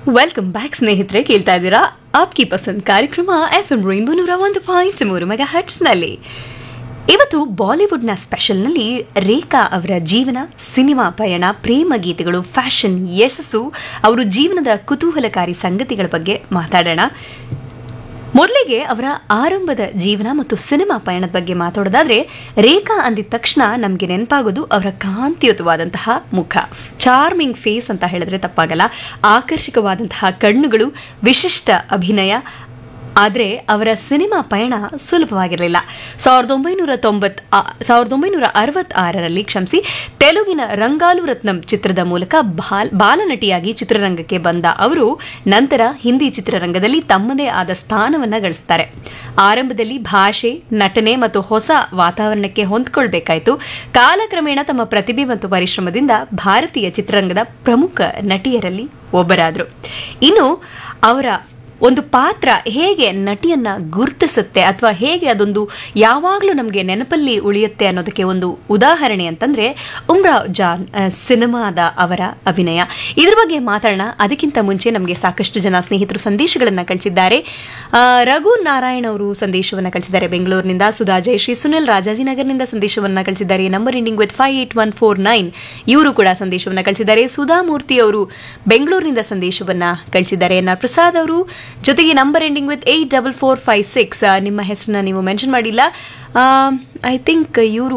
welcome back ಸ್ನೇಹಿತರೆ ಕೇಳ್ತಾ ಇದ್ದೀರಾ ಆಪ್ಕಿ ಪಸಂದ್ ಕಾರ್ಯಕ್ರಮ ಎಫ್ ಎಂ ರೈನ್ಬೋ ನೂರ ಒಂದು ಪಾಯಿಂಟ್ ಮೂರು ಮೆಗಾ ಹಟ್ಸ್ನಲ್ಲಿ ಇವತ್ತು ಬಾಲಿವುಡ್ನ ಸ್ಪೆಷಲ್ನಲ್ಲಿ ರೇಖಾ ಅವರ ಜೀವನ ಸಿನಿಮಾ ಪಯಣ ಪ್ರೇಮ ಗೀತೆಗಳು ಫ್ಯಾಷನ್ ಯಶಸ್ಸು ಅವರು ಜೀವನದ ಕುತೂಹಲಕಾರಿ ಸಂಗತಿಗಳ ಬಗ್ಗೆ ಮಾತಾಡೋಣ ಮೊದಲಿಗೆ ಅವರ ಆರಂಭದ ಜೀವನ ಮತ್ತು ಸಿನಿಮಾ ಪಯಣದ ಬಗ್ಗೆ ಮಾತಾಡೋದಾದ್ರೆ ರೇಖಾ ಅಂದಿದ ತಕ್ಷಣ ನಮಗೆ ನೆನಪಾಗೋದು ಅವರ ಕಾಂತಿಯುತವಾದಂತಹ ಮುಖ ಚಾರ್ಮಿಂಗ್ ಫೇಸ್ ಅಂತ ಹೇಳಿದ್ರೆ ತಪ್ಪಾಗಲ್ಲ ಆಕರ್ಷಕವಾದಂತಹ ಕಣ್ಣುಗಳು ವಿಶಿಷ್ಟ ಅಭಿನಯ ಆದರೆ ಅವರ ಸಿನಿಮಾ ಪಯಣ ಸುಲಭವಾಗಿರಲಿಲ್ಲ ಸಾವಿರದ ಒಂಬೈನೂರ ತೊಂಬತ್ ಸಾವಿರದ ಒಂಬೈನೂರ ಅರವತ್ತಾರರಲ್ಲಿ ಕ್ಷಮಿಸಿ ತೆಲುಗಿನ ರಂಗಾಲು ರತ್ನಂ ಚಿತ್ರದ ಮೂಲಕ ಬಾಲ್ ಬಾಲನಟಿಯಾಗಿ ಚಿತ್ರರಂಗಕ್ಕೆ ಬಂದ ಅವರು ನಂತರ ಹಿಂದಿ ಚಿತ್ರರಂಗದಲ್ಲಿ ತಮ್ಮದೇ ಆದ ಸ್ಥಾನವನ್ನು ಗಳಿಸ್ತಾರೆ ಆರಂಭದಲ್ಲಿ ಭಾಷೆ ನಟನೆ ಮತ್ತು ಹೊಸ ವಾತಾವರಣಕ್ಕೆ ಹೊಂದ್ಕೊಳ್ಬೇಕಾಯಿತು ಕಾಲಕ್ರಮೇಣ ತಮ್ಮ ಪ್ರತಿಭೆ ಮತ್ತು ಪರಿಶ್ರಮದಿಂದ ಭಾರತೀಯ ಚಿತ್ರರಂಗದ ಪ್ರಮುಖ ನಟಿಯರಲ್ಲಿ ಒಬ್ಬರಾದರು ಇನ್ನು ಅವರ ಒಂದು ಪಾತ್ರ ಹೇಗೆ ನಟಿಯನ್ನ ಗುರುತಿಸುತ್ತೆ ಅಥವಾ ಹೇಗೆ ಅದೊಂದು ಯಾವಾಗಲೂ ನಮಗೆ ನೆನಪಲ್ಲಿ ಉಳಿಯುತ್ತೆ ಅನ್ನೋದಕ್ಕೆ ಒಂದು ಉದಾಹರಣೆ ಅಂತಂದ್ರೆ ಉಮ್ರಾವ್ ಜಾನ್ ಆ, ಸಿನಿಮಾದ ಅವರ ಅಭಿನಯ ಇದ್ರ ಬಗ್ಗೆ ಮಾತಾಡೋಣ ಅದಕ್ಕಿಂತ ಮುಂಚೆ ನಮಗೆ ಸಾಕಷ್ಟು ಜನ ಸ್ನೇಹಿತರು ಸಂದೇಶಗಳನ್ನು ಕಳಿಸಿದ್ದಾರೆ ಆ, ರಘು ನಾರಾಯಣ್ ಅವರು ಸಂದೇಶವನ್ನು ಕಳಿಸಿದ್ದಾರೆ ಬೆಂಗಳೂರಿನಿಂದ ಸುಧಾ ಜಯಶ್ರೀ ಸುನಿಲ್ ರಾಜಾಜಿನಗರ್ನಿಂದ ಸಂದೇಶವನ್ನು ಕಳಿಸಿದ್ದಾರೆ number ending with five eight one four nine ಇವರು ಕೂಡ ಸಂದೇಶವನ್ನು ಕಳಿಸಿದ್ದಾರೆ ಸುಧಾ ಮೂರ್ತಿ ಅವರು ಬೆಂಗಳೂರಿನಿಂದ ಸಂದೇಶವನ್ನ ಕಳಿಸಿದ್ದಾರೆ ಎನ್ ಆರ್ ಪ್ರಸಾದ್ ಅವರು ಜೊತೆಗೆ number ending with eight double four five six ನಿಮ್ಮ ಹೆಸರನ್ನ ನೀವು ಮೆನ್ಷನ್ ಮಾಡಿಲ್ಲ ಐ ಥಿಂಕ್ ಇವರು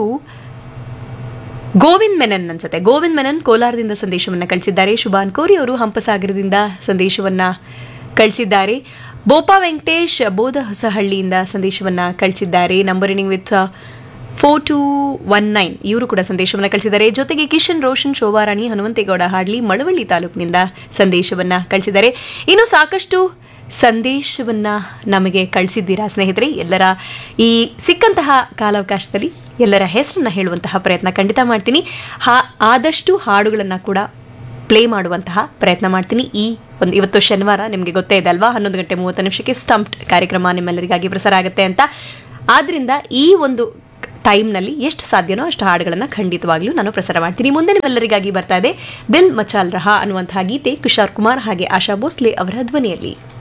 ಗೋವಿಂದ್ ಮೆನನ್ ಅನ್ಸುತ್ತೆ ಗೋವಿಂದ್ ಮೆನನ್ ಕೋಲಾರದಿಂದ ಸಂದೇಶವನ್ನು ಕಳಿಸಿದ್ದಾರೆ ಶುಭಾನ್ ಕೋರಿ ಅವರು ಹಂಪಸಾಗರದಿಂದ ಸಂದೇಶವನ್ನ ಕಳಿಸಿದ್ದಾರೆ ಬೋಪಾ ವೆಂಕಟೇಶ್ ಬೋಧ ಹೊಸಹಳ್ಳಿಯಿಂದ ಸಂದೇಶವನ್ನ ಕಳಿಸಿದ್ದಾರೆ number ending with four two one nine ಇವರು ಕೂಡ ಸಂದೇಶವನ್ನು ಕಳಿಸಿದ್ದಾರೆ ಜೊತೆಗೆ ಕಿಶನ್ ರೋಷನ್ ಶೋಭಾರಾಣಿ ಹನುಮಂತೇಗೌಡ ಹಾಡ್ಲಿ ಮಳವಳ್ಳಿ ತಾಲೂಕಿನಿಂದ ಸಂದೇಶವನ್ನ ಕಳಿಸಿದ್ದಾರೆ ಇನ್ನು ಸಾಕಷ್ಟು ಸಂದೇಶವನ್ನ ನಮಗೆ ಕಳಿಸಿದ್ದೀರಾ ಸ್ನೇಹಿತರೆ ಎಲ್ಲರ ಈ ಸಿಕ್ಕಂತಹ ಕಾಲಾವಕಾಶದಲ್ಲಿ ಎಲ್ಲರ ಹೆಸರನ್ನ ಹೇಳುವಂತಹ ಪ್ರಯತ್ನ ಖಂಡಿತ ಮಾಡ್ತೀನಿ ಹಾ ಆದಷ್ಟು ಹಾಡುಗಳನ್ನು ಕೂಡ ಪ್ಲೇ ಮಾಡುವಂತಹ ಪ್ರಯತ್ನ ಮಾಡ್ತೀನಿ ಈ ಒಂದು ಇವತ್ತು ಶನಿವಾರ ನಿಮಗೆ ಗೊತ್ತೇ ಇದೆ ಅಲ್ವಾ ಹನ್ನೊಂದು ಗಂಟೆ ಮೂವತ್ತು ನಿಮಿಷಕ್ಕೆ ಸ್ಟಂಪ್ಡ್ ಕಾರ್ಯಕ್ರಮ ನಿಮ್ಮೆಲ್ಲರಿಗಾಗಿ ಪ್ರಸಾರ ಆಗುತ್ತೆ ಅಂತ ಆದ್ರಿಂದ ಈ ಒಂದು ಟೈಮ್ನಲ್ಲಿ ಎಷ್ಟು ಸಾಧ್ಯನೋ ಅಷ್ಟು ಹಾಡುಗಳನ್ನು ಖಂಡಿತವಾಗ್ಲೂ ನಾನು ಪ್ರಸಾರ ಮಾಡ್ತೀನಿ ಮುಂದೆ ನಿಮ್ಮೆಲ್ಲರಿಗಾಗಿ ಬರ್ತಾ ಇದೆ ದಿಲ್ ಮಚಾಲ್ ರಹಾ ಅನ್ನುವಂತಹ ಗೀತೆ ಕುಶಾರ್ ಕುಮಾರ್ ಹಾಗೆ ಆಶಾ ಭೋಸ್ಲೆ ಅವರ ಧ್ವನಿಯಲ್ಲಿ